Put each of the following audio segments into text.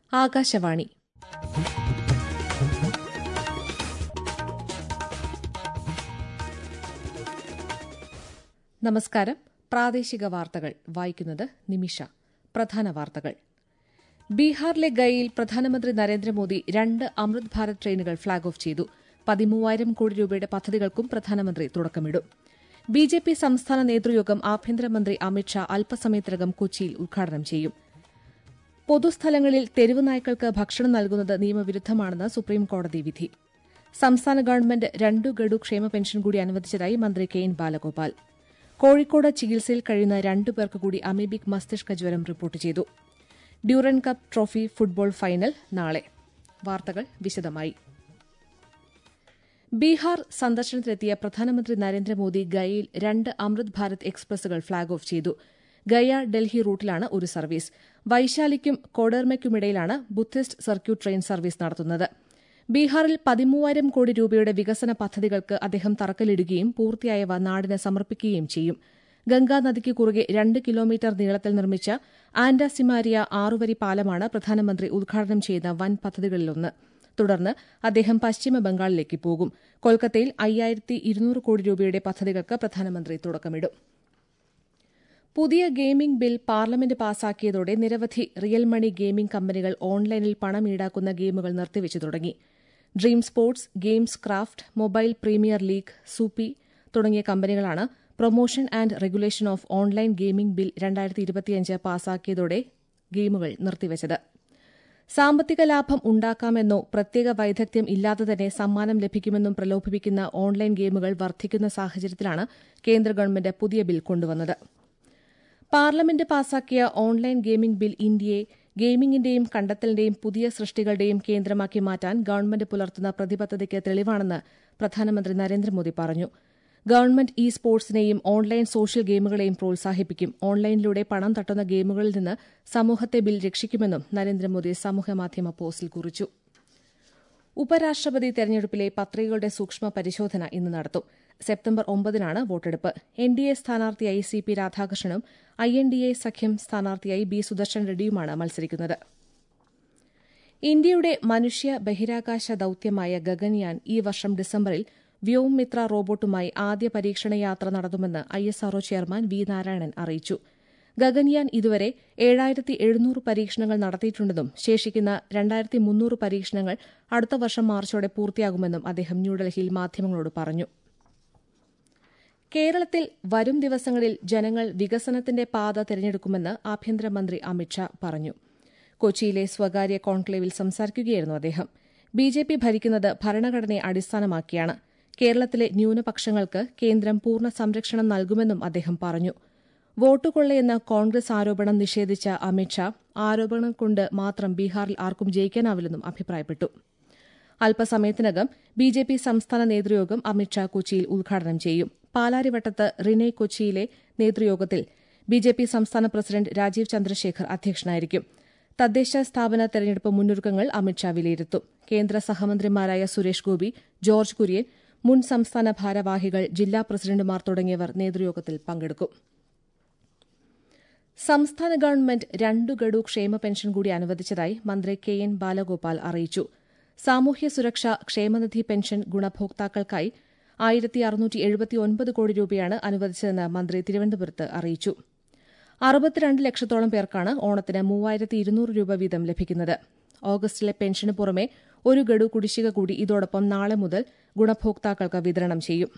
ആകാശവാണി നമസ്കാരം പ്രാദേശിക വാർത്തകൾ വായിക്കുന്നത് നിമിഷ പ്രധാന വാർത്തകൾ ബീഹാറിലെ ഗയയിൽ പ്രധാനമന്ത്രി നരേന്ദ്രമോദി രണ്ട് അമൃത് ഭാരത് ട്രെയിനുകൾ ഫ്ളാഗ് ഓഫ് ചെയ്തു പതിമൂവായിരം കോടി രൂപയുടെ പദ്ധതികൾക്കും പ്രധാനമന്ത്രി തുടക്കമിടും ബി ജെ പി സംസ്ഥാന നേതൃയോഗം ആഭ്യന്തരമന്ത്രി അമിത്ഷാ അല്പസമയത്തിനകം കൊച്ചിയിൽ ഉദ്ഘാടനം ചെയ്യും പൊതുസ്ഥലങ്ങളിൽ തെരുവ് നായ്ക്കൾക്ക് ഭക്ഷണം നൽകുന്നത് നിയമവിരുദ്ധമാണെന്ന് സുപ്രീംകോടതി വിധി സംസ്ഥാന ഗവൺമെന്റ് രണ്ടു ഗഡു ക്ഷേമ പെൻഷൻ കൂടി അനുവദിച്ചതായി മന്ത്രി കെ എൻ ബാലഗോപാൽ കോഴിക്കോട് ചികിത്സയിൽ കഴിയുന്ന രണ്ടുപേർക്ക് കൂടി അമീബിക് മസ്തിഷ്ക ജ്വരം റിപ്പോർട്ട് ചെയ്തു Durand cup trophy football final നാളെ വാർത്തകൾ വിശദമായി ബീഹാർ സന്ദർശനത്തിലെത്തിയ പ്രധാനമന്ത്രി നരേന്ദ്രമോദി ഗയയിൽ രണ്ട് അമൃത് ഭാരത് എക്സ്പ്രസുകൾ ഫ്ളാഗ് ഓഫ് ചെയ്തു ഗയ ഡൽഹി റൂട്ടിലാണ് ഒരു സർവീസ് വൈശാലിക്കും കോഡേർമയ്ക്കുമിടയിലാണ് ബുദ്ധിസ്റ്റ് സർക്യൂട്ട് ട്രെയിൻ സർവീസ് നടത്തുന്നത് ബീഹാറിൽ പതിമൂവായിരം കോടി രൂപയുടെ വികസന പദ്ധതികൾക്ക് അദ്ദേഹം തറക്കല്ലിടുകയും പൂർത്തിയായവ നാടിന് സമർപ്പിക്കുകയും ചെയ്യും ഗംഗാനദിക്ക് കുറുകെ രണ്ട് കിലോമീറ്റർ നീളത്തിൽ നിർമ്മിച്ച ആൻഡാസിമാരിയ ആറുവരി പാലമാണ് പ്രധാനമന്ത്രി ഉദ്ഘാടനം ചെയ്ത വൻ പദ്ധതികളിലൊന്ന് തുടർന്ന് അദ്ദേഹം പശ്ചിമ ബംഗാളിലേക്ക് പോകും കൊൽക്കത്തയിൽ അയ്യായിരത്തി ഇരുന്നൂറ് കോടി രൂപയുടെ പദ്ധതികൾക്ക് പ്രധാനമന്ത്രി തുടക്കമിടും പുതിയ ഗെയിമിംഗ് ബിൽ പാർലമെന്റ് പാസാക്കിയതോടെ നിരവധി റിയൽ മണി ഗെയിമിംഗ് കമ്പനികൾ ഓൺലൈനിൽ പണം ഈടാക്കുന്ന ഗെയിമുകൾ നിർത്തിവച്ചു തുടങ്ങി dream sports games craft mobile premier league Zupee തുടങ്ങിയ കമ്പനികളാണ് promotion and regulation of online gaming bill രണ്ടായിരത്തി ഇരുപത്തിയഞ്ച് പാസാക്കിയതോടെ ഗെയിമുകൾ നിർത്തിവച്ചത് സാമ്പത്തിക ലാഭം ഉണ്ടാക്കാമെന്നോ പ്രത്യേക വൈദഗ്ധ്യം ഇല്ലാതെ തന്നെ സമ്മാനം ലഭിക്കുമെന്നും പ്രലോഭിപ്പിക്കുന്ന ഓൺലൈൻ ഗെയിമുകൾ വർദ്ധിക്കുന്ന സാഹചര്യത്തിലാണ് കേന്ദ്ര ഗവൺമെന്റ് പുതിയ ബിൽ കൊണ്ടുവന്നത് പാർലമെന്റ് പാസാക്കിയ ഓൺലൈൻ ഗെയിമിംഗ് ബിൽ ഇന്ത്യയെ ഗെയിമിംഗിന്റെയും കണ്ടെത്തലിന്റെയും പുതിയ സൃഷ്ടികളുടെയും കേന്ദ്രമാക്കി മാറ്റാൻ ഗവൺമെന്റ് പുലർത്തുന്ന പ്രതിബദ്ധതയ്ക്ക് തെളിവാണെന്ന് പ്രധാനമന്ത്രി നരേന്ദ്രമോദി പറഞ്ഞു ഗവൺമെന്റ് ഇ സ്പോർട്സിനെയും ഓൺലൈൻ സോഷ്യൽ ഗെയിമുകളെയും പ്രോത്സാഹിപ്പിക്കും ഓൺലൈനിലൂടെ പണം തട്ടുന്ന ഗെയിമുകളിൽ നിന്ന് സമൂഹത്തെ ബിൽ രക്ഷിക്കുമെന്നും നരേന്ദ്രമോദി സമൂഹമാധ്യമ പോസ്റ്റിൽ കുറിച്ചു ഉപരാഷ്ട്രപതി തെരഞ്ഞെടുപ്പിലെ പത്രികകളുടെ സൂക്ഷ്മ പരിശോധന ഇന്ന് നടത്തും സെപ്റ്റംബർ ഒമ്പതിനാണ് വോട്ടെടുപ്പ് എൻ ഡി എ സ്ഥാനാർത്ഥിയായി സി പി രാധാകൃഷ്ണനും ഐ എൻ ഡി എ സഖ്യം സ്ഥാനാർത്ഥിയായി ബി സുദർശൻ റെഡ്ഡിയുമാണ് മത്സരിക്കുന്നത് ഇന്ത്യയുടെ മനുഷ്യ ബഹിരാകാശ ദൌത്യമായ ഗഗൻയാൻ ഈ വർഷം ഡിസംബറിൽ വ്യോംമിത്ര റോബോട്ടുമായി ആദ്യ പരീക്ഷണ യാത്ര നടത്തുമെന്ന് I S R O chairman V Narayanan അറിയിച്ചു ഗഗൻയാൻ ഇതുവരെ ഏഴായിരത്തി എഴുന്നൂറ് പരീക്ഷണങ്ങൾ നടത്തിയിട്ടുണ്ടെന്നും ശേഷിക്കുന്ന രണ്ടായിരത്തി മുന്നൂറ് പരീക്ഷണങ്ങൾ അടുത്ത വർഷം മാർച്ചോടെ പൂർത്തിയാകുമെന്നും അദ്ദേഹം ന്യൂഡൽഹിയിൽ മാധ്യമങ്ങളോട് പറഞ്ഞു കേരളത്തിൽ വരും ദിവസങ്ങളിൽ ജനങ്ങൾ വികസനത്തിന്റെ പാത തെരഞ്ഞെടുക്കുമെന്ന് ആഭ്യന്തരമന്ത്രി അമിത്ഷാ പറഞ്ഞു കൊച്ചിയിലെ സ്വകാര്യ കോൺക്ലേവിൽ സംസാരിക്കുകയായിരുന്നു അദ്ദേഹം ബി ജെ പി ഭരിക്കുന്നത് ഭരണഘടനയെ അടിസ്ഥാനമാക്കിയാണ് കേരളത്തിലെ ന്യൂനപക്ഷങ്ങൾക്ക് കേന്ദ്രം പൂർണ്ണ സംരക്ഷണം നൽകുമെന്നും അദ്ദേഹം പറഞ്ഞു വോട്ടുകൊള്ളയെന്ന കോൺഗ്രസ് ആരോപണം നിഷേധിച്ച അമിത്ഷാ ആരോപണം കൊണ്ട് മാത്രം ബീഹാറിൽ ആർക്കും ജയിക്കാനാവില്ലെന്നും അഭിപ്രായപ്പെട്ടു അല്പസമയത്തിനകം ബി ജെ പി സംസ്ഥാന നേതൃയോഗം അമിത്ഷാ കൊച്ചിയിൽ ഉദ്ഘാടനം ചെയ്യും പാലാരിവട്ടത്ത് റിനെ കൊച്ചിയിലെ നേതൃയോഗത്തിൽ ബി ജെ പി സംസ്ഥാന പ്രസിഡന്റ് രാജീവ് ചന്ദ്രശേഖർ അധ്യക്ഷനായിരിക്കും തദ്ദേശ സ്ഥാപന തെരഞ്ഞെടുപ്പ് മുന്നൊരുക്കങ്ങൾ അമിത്ഷാ വിലയിരുത്തും കേന്ദ്ര സഹമന്ത്രിമാരായ സുരേഷ് ഗോപി ജോർജ് കുര്യൻ മുൻ സംസ്ഥാന ഭാരവാഹികൾ ജില്ലാ പ്രസിഡന്റുമാർ തുടങ്ങിയവർ നേതൃയോഗത്തിൽ പങ്കെടുക്കും സംസ്ഥാന ഗവൺമെന്റ് രണ്ടു ഗഡു ക്ഷേമ പെൻഷൻ കൂടി അനുവദിച്ചതായി മന്ത്രി കെ എൻ ബാലഗോപാൽ അറിയിച്ചു സാമൂഹ്യ സുരക്ഷ ക്ഷേമനിധി പെൻഷൻ ഗുണഭോക്താക്കൾക്കായി ആയിരത്തി അറുന്നൂറ്റി എഴുപത്തിയൊൻപത് കോടി രൂപയാണ് അനുവദിച്ചതെന്ന് മന്ത്രി തിരുവനന്തപുരത്ത് അറിയിച്ചു അറുപത്തിരണ്ട് ലക്ഷത്തോളം പേർക്കാണ് ഓണത്തിന് മൂവായിരത്തി ഇരുന്നൂറ് രൂപ വീതം ലഭിക്കുന്നത് ഓഗസ്റ്റിലെ പെൻഷന് പുറമെ ഒരു ഗഡു കുടിശ്ശിക കൂടി ഇതോടൊപ്പം നാളെ മുതൽ ഗുണഭോക്താക്കൾക്ക് വിതരണം ചെയ്യും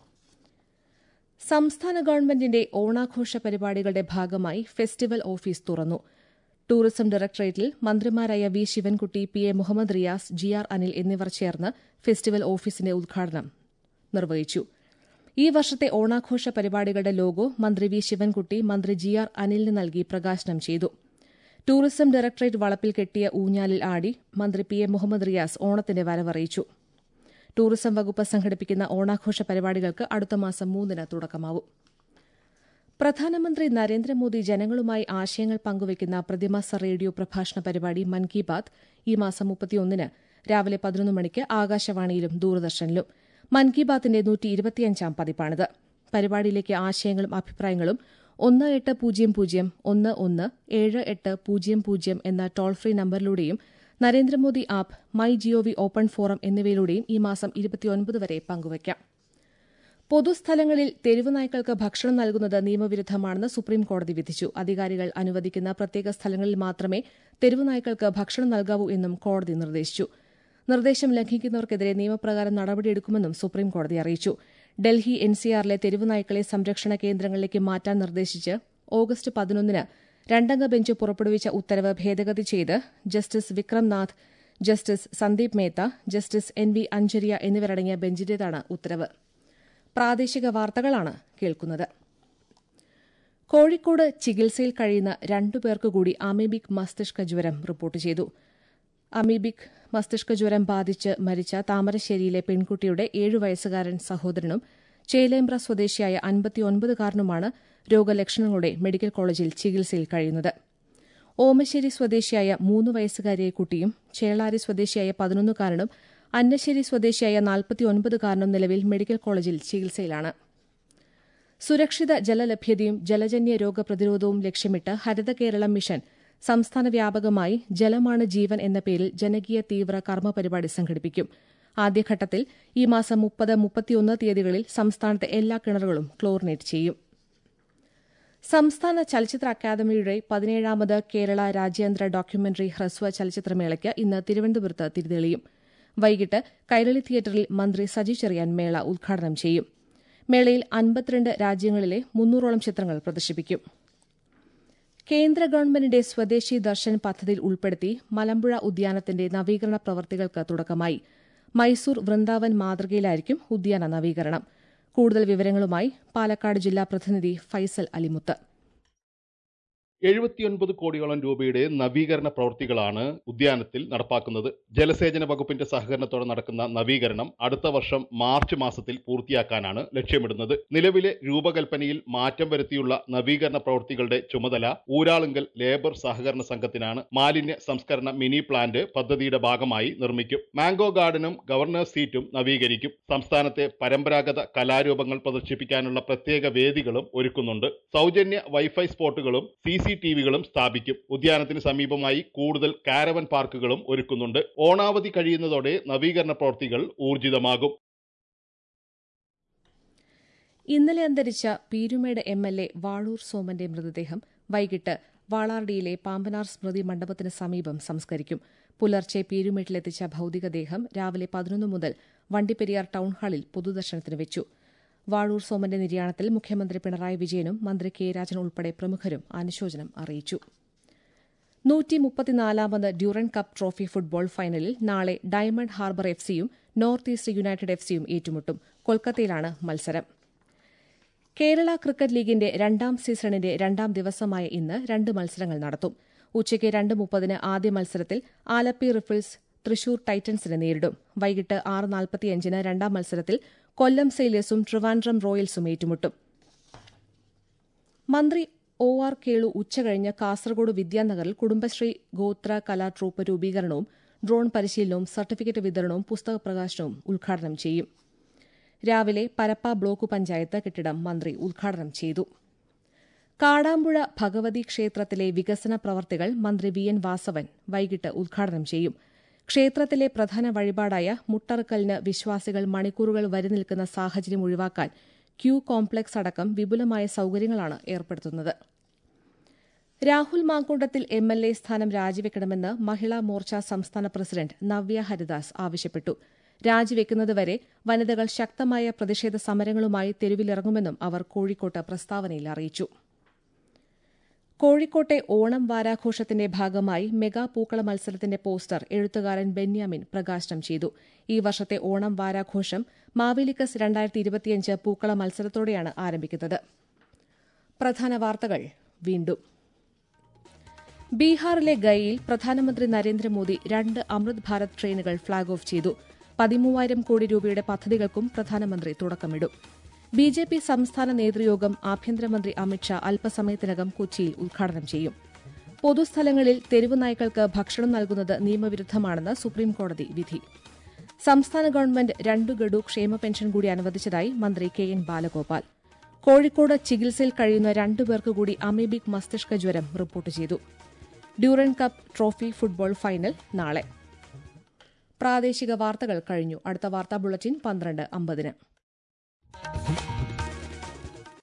സംസ്ഥാന ഗവൺമെന്റിന്റെ ഓണാഘോഷ പരിപാടികളുടെ ഭാഗമായി ഫെസ്റ്റിവൽ ഓഫീസ് തുറന്നു ടൂറിസം ഡയറക്ടറേറ്റിൽ മന്ത്രിമാരായ V Sivankutty P A Muhammad Riyas G R Anil എന്നിവർ ചേർന്ന് ഫെസ്റ്റിവൽ ഓഫീസിന്റെ ഉദ്ഘാടനം നിർവഹിച്ചു ഈ വർഷത്തെ ഓണാഘോഷ പരിപാടികളുടെ ലോഗോ മന്ത്രി വി ശിവൻകുട്ടി മന്ത്രി ജി ആർ അനിലിന് നൽകി പ്രകാശനം ചെയ്തു ടൂറിസം ഡയറക്ടറേറ്റ് വളപ്പിൽ കെട്ടിയ ഊഞ്ഞാലിൽ ആടി മന്ത്രി പി എ മുഹമ്മദ് റിയാസ് ഓണത്തിന്റെ വരവറിയിച്ചു ടൂറിസം വകുപ്പ് സംഘടിപ്പിക്കുന്ന ഓണാഘോഷ പരിപാടികൾക്ക് അടുത്ത മാസം മൂന്നിന് തുടക്കമാവും പ്രധാനമന്ത്രി നരേന്ദ്രമോദി ജനങ്ങളുമായി ആശയങ്ങൾ പങ്കുവയ്ക്കുന്ന പ്രതിമാസ റേഡിയോ പ്രഭാഷണ പരിപാടി മൻ കി ബാത് ഈ മാസം മുപ്പത്തിയൊന്നിന് രാവിലെ പതിനൊന്ന് മണിക്ക് ആകാശവാണിയിലും ദൂരദർശനിലും മൻ കി ബാത്തിന്റെ നൂറ്റി ഇരുപത്തിയഞ്ചാം പതിപ്പാണിത് പരിപാടിയിലേക്ക് ആശയങ്ങളും അഭിപ്രായങ്ങളും ഒന്ന് എട്ട് പൂജ്യം പൂജ്യം ഒന്ന് ഒന്ന് ഏഴ് എട്ട് പൂജ്യം പൂജ്യം എന്ന ടോൾ ഫ്രീ നമ്പറിലൂടെയും Narendra Modi app my G O V open forum എന്നിവയിലൂടെയും ഈ മാസം ഇരുപത്തിയൊൻപത് വരെ പങ്കുവയ്ക്കാം പൊതുസ്ഥലങ്ങളിൽ തെരുവ് നായ്ക്കൾക്ക് ഭക്ഷണം നൽകുന്നത് നിയമവിരുദ്ധമാണെന്ന് സുപ്രീം കോടതി വിധിച്ചു അധികാരികൾ അനുവദിക്കുന്ന പ്രത്യേക സ്ഥലങ്ങളിൽ മാത്രമേ തെരുവ് നായ്ക്കൾക്ക് ഭക്ഷണം നൽകാവൂ എന്നും കോടതി നിർദ്ദേശിച്ചു നിർദ്ദേശം ലംഘിക്കുന്നവർക്കെതിരെ നിയമപ്രകാരം നടപടിയെടുക്കുമെന്നും സുപ്രീം കോടതി അറിയിച്ചു ഡൽഹി എൻസിആറിലെ തെരുവ് നായ്ക്കളെ സംരക്ഷണ കേന്ദ്രങ്ങളിലേക്ക് മാറ്റാൻ നിർദ്ദേശിച്ച് ഓഗസ്റ്റ് പതിനൊന്നിന് രണ്ടംഗ ബെഞ്ച് പുറപ്പെടുവിച്ച ഉത്തരവ് ഭേദഗതി ചെയ്ത് justice Vikram Nath justice Sandeep Mehta justice N V Anjaria എന്നിവരടങ്ങിയ ബെഞ്ചിന്റേതാണ് ഉത്തരവ് പ്രാദേശിക വാർത്തകളാണ് കേൾക്കുന്നത് കോഴിക്കോട് ചികിത്സയിൽ കഴിയുന്ന രണ്ടുപേർക്ക് കൂടി അമീബിക് മസ്തിഷ്ക ജ്വരം റിപ്പോർട്ട് ചെയ്തു അമീബിക് മസ്തിഷ്ക ജ്വരം ബാധിച്ച് മരിച്ച താമരശ്ശേരിയിലെ പെൺകുട്ടിയുടെ ഏഴു വയസ്സുകാരൻ സഹോദരനും ചേലേമ്പ്ര സ്വദേശിയായ അൻപത്തിയൊൻപതുകാരനുമാണ് രോഗലക്ഷണങ്ങളോടെ മെഡിക്കൽ കോളേജിൽ ചികിത്സയിൽ കഴിയുന്നത് ഓമശ്ശേരി സ്വദേശിയായ മൂന്ന് വയസ്സുകാരിയെ കുട്ടിയും ചേളാരി സ്വദേശിയായ പതിനൊന്നുകാരനും അന്നശ്ശേരി സ്വദേശിയായ നാൽപ്പത്തിയൊൻപതുകാരനും നിലവിൽ മെഡിക്കൽ കോളേജിൽ ചികിത്സയിലാണ് സുരക്ഷിത ജലലഭ്യതയും ജലജന്യ രോഗപ്രതിരോധവും ലക്ഷ്യമിട്ട് ഹരിത കേരളം മിഷൻ സംസ്ഥാന വ്യാപകമായി ജലമാണ് ജീവൻ എന്ന പേരിൽ ജനകീയ തീവ്ര കർമ്മ പരിപാടി സംഘടിപ്പിക്കും ആദ്യഘട്ടത്തിൽ ഈ മാസം മുപ്പത് മുപ്പത്തിയൊന്ന് തീയതികളിൽ സംസ്ഥാനത്തെ എല്ലാ കിണറുകളും ക്ലോറിനേറ്റ് ചെയ്യും സംസ്ഥാന ചലച്ചിത്ര അക്കാദമിയുടെ പതിനേഴാമത് കേരള രാജ്യാന്തര ഡോക്യുമെന്ററി ഹ്രസ്വ ചലച്ചിത്രമേളയ്ക്ക് ഇന്ന് തിരുവനന്തപുരത്ത് തിരിതെളിയും വൈകിട്ട് കൈരളി തിയേറ്ററിൽ മന്ത്രി സജി ചെറിയാൻ മേള ഉദ്ഘാടനം ചെയ്യും മേളയിൽ അൻപത്തിരണ്ട് രാജ്യങ്ങളിലെ മുന്നൂറോളം ചിത്രങ്ങൾ പ്രദർശിപ്പിക്കും കേന്ദ്ര ഗവൺമെന്റിന്റെ സ്വദേശി ദർശൻ പദ്ധതിയിൽ ഉൾപ്പെടുത്തി മലമ്പുഴ ഉദ്യാനത്തിന്റെ നവീകരണ പ്രവൃത്തികൾക്ക് തുടക്കമായി മൈസൂർ വൃന്ദാവൻ മാതൃകയിലായിരിക്കും ഉദ്യാന നവീകരണം കൂടുതൽ വിവരങ്ങളുമായി പാലക്കാട് ജില്ലാ പ്രതിനിധി ഫൈസൽ അലിമുത്ത് എഴുപത്തിയൊൻപത് കോടിയോളം രൂപയുടെ നവീകരണ പ്രവൃത്തികളാണ് ഉദ്യാനത്തിൽ നടപ്പാക്കുന്നത് ജലസേചന വകുപ്പിന്റെ സഹകരണത്തോടെ നടക്കുന്ന നവീകരണം അടുത്ത വർഷം മാർച്ച് മാസത്തിൽ പൂർത്തിയാക്കാനാണ് ലക്ഷ്യമിടുന്നത് നിലവിലെ രൂപകൽപ്പനയിൽ മാറ്റം വരുത്തിയുള്ള നവീകരണ പ്രവൃത്തികളുടെ ചുമതല ഊരാളുങ്കൽ ലേബർ സഹകരണ സംഘത്തിനാണ് മാലിന്യ സംസ്കരണ മിനി പ്ലാന്റ് പദ്ധതിയുടെ ഭാഗമായി നിർമ്മിക്കും മാംഗോ ഗാർഡനും ഗവർണേഴ്സ് സീറ്റും നവീകരിക്കും സംസ്ഥാനത്തെ പരമ്പരാഗത കലാരൂപങ്ങൾ പ്രദർശിപ്പിക്കാനുള്ള പ്രത്യേക വേദികളും ഒരുക്കുന്നുണ്ട് സൗജന്യ വൈഫൈ സ്പോട്ടുകളും സി സി ടി വികളും സ്ഥാപിക്കും ഉദ്യാനത്തിന് സമീപമായി കൂടുതൽ കാരവൻ പാർക്കുകളും ഒരുക്കുന്നുണ്ട് ഓണാവധി കഴിയുന്നതോടെ നവീകരണ പ്രവൃത്തികൾ ഊർജിതമാകും ഇന്നലെ അന്തരിച്ച Peerumedu M L A Valoor സോമന്റെ മൃതദേഹം വൈകിട്ട് വാളാർഡിയിലെ പാമ്പനാർ സ്മൃതി മണ്ഡപത്തിന് സമീപം സംസ്കരിക്കും പുലർച്ചെ പീരുമേട്ടിലെത്തിച്ച ഭൌതികദേഹം രാവിലെ പതിനൊന്ന് മുതൽ വണ്ടിപ്പെരിയാർ ടൌൺഹാളിൽ പൊതുദർശനത്തിന് വെച്ചു വാഴൂർ സോമന്റെ നിര്യാണത്തിൽ മുഖ്യമന്ത്രി പിണറായി വിജയനും മന്ത്രി കെ രാജൻ ഉൾപ്പെടെ പ്രമുഖരും അനുശോചനം അറിയിച്ചു നൂറ്റി മുപ്പത്തിനാലാമത് ഡ്യൂറൻ കപ്പ് ട്രോഫി ഫുട്ബോൾ ഫൈനലിൽ നാളെ ഡയമണ്ട് ഹാർബർ എഫ് സിയും നോർത്ത് ഈസ്റ്റ് യുണൈറ്റഡ് എഫ് സിയും ഏറ്റുമുട്ടും കൊൽക്കത്തയിലാണ് മത്സരം കേരള ക്രിക്കറ്റ് ലീഗിന്റെ രണ്ടാം സീസണിന്റെ രണ്ടാം ദിവസമായ ഇന്ന് രണ്ട് മത്സരങ്ങൾ നടത്തും ഉച്ചയ്ക്ക് രണ്ട് മുപ്പതിന് ആദ്യ മത്സരത്തിൽ ആലപ്പി റിഫിൾസ് തൃശൂർ ടൈറ്റൻസിനെ നേരിടും വൈകിട്ട് ആറ് നാൽപ്പത്തിയഞ്ചിന് രണ്ടാം മത്സരത്തിൽ കൊല്ലം സെയിലേഴ്സും ട്രിവാൻഡ്രം റോയൽസും ഏറ്റുമുട്ടും മന്ത്രി ഒ ആർ കേളു ഉച്ചകഴിഞ്ഞ് കാസർഗോഡ് വിദ്യാനഗറിൽ കുടുംബശ്രീ ഗോത്ര കലാ ട്രൂപ്പ് രൂപീകരണവും ഡ്രോൺ പരിശീലനവും സർട്ടിഫിക്കറ്റ് വിതരണവും പുസ്തക പ്രകാശനവും ഉദ്ഘാടനം ചെയ്യും രാവിലെ പരപ്പ ബ്ലോക്ക് പഞ്ചായത്ത് കെട്ടിടം മന്ത്രി ഉദ്ഘാടനം ചെയ്തു കാടാമ്പുഴ ഭഗവതി ക്ഷേത്രത്തിലെ വികസന പ്രവർത്തികൾ മന്ത്രി വി എൻ വാസവൻ വൈകിട്ട് ഉദ്ഘാടനം ചെയ്യും ക്ഷേത്രത്തിലെ പ്രധാന വഴിപാടായ മുട്ടറുക്കലിന് വിശ്വാസികൾ മണിക്കൂറുകൾ വരി നിൽക്കുന്ന സാഹചര്യം ഒഴിവാക്കാൻ ക്യൂ കോംപ്ലക്സ് അടക്കം വിപുലമായ സൌകര്യങ്ങളാണ് ഏർപ്പെടുത്തുന്നത് Rahul Mamkootathil M L A സ്ഥാനം രാജിവെക്കണമെന്ന് മഹിളാ മോർച്ച സംസ്ഥാന പ്രസിഡന്റ് നവ്യ ഹരിദാസ് ആവശ്യപ്പെട്ടു രാജിവെക്കുന്നതുവരെ വനിതകൾ ശക്തമായ പ്രതിഷേധ സമരങ്ങളുമായി തെരുവിലിറങ്ങുമെന്നും അവർ കോഴിക്കോട്ട് പ്രസ്താവനയിൽ അറിയിച്ചു കോഴിക്കോട്ടെ ഓണം വാരാഘോഷത്തിന്റെ ഭാഗമായി മെഗാ പൂക്കള മത്സരത്തിന്റെ പോസ്റ്റർ എഴുത്തുകാരൻ ബെന്യാമിൻ പ്രകാശനം ചെയ്തു ഈ വർഷത്തെ ഓണം വാരാഘോഷം മാവേലിക്കസ് രണ്ടായിരത്തി ഇരുപത്തിയഞ്ച് പൂക്കള മത്സരത്തോടെയാണ് ആരംഭിക്കുന്നത് പ്രധാന വാർത്തകൾ വീണ്ടും ബീഹാറിലെ ഗയയിൽ പ്രധാനമന്ത്രി നരേന്ദ്രമോദി രണ്ട് അമൃത് ഭാരത് ട്രെയിനുകൾ ഫ്ളാഗ് ഓഫ് ചെയ്തു പതിമൂവായിരം കോടി രൂപയുടെ പദ്ധതികൾക്കും പ്രധാനമന്ത്രി തുടക്കമിടും ബി ജെ പി സംസ്ഥാന നേതൃയോഗം ആഭ്യന്തരമന്ത്രി അമിത്ഷാ അല്പസമയത്തിനകം കൊച്ചിയിൽ ഉദ്ഘാടനം ചെയ്യും പൊതുസ്ഥലങ്ങളിൽ തെരുവ് നായ്ക്കൾക്ക് ഭക്ഷണം നൽകുന്നത് നിയമവിരുദ്ധമാണെന്ന് സുപ്രീംകോടതി വിധി സംസ്ഥാന ഗവൺമെന്റ് രണ്ടു ഗഡു ക്ഷേമ പെൻഷൻ കൂടി അനുവദിച്ചതായി മന്ത്രി കെ എൻ ബാലഗോപാൽ കോഴിക്കോട് ചികിത്സയിൽ കഴിയുന്ന രണ്ടുപേർക്ക് കൂടി അമീബിക് മസ്തിഷ്ക ജ്വരം റിപ്പോർട്ട് ചെയ്തു Durand cup trophy football final നാളെ പ്രാദേശിക വാർത്തകൾ കഴിഞ്ഞു അടുത്ത വാർത്താ ബുള്ളറ്റിൻ പന്ത്രണ്ട് അമ്പതിന്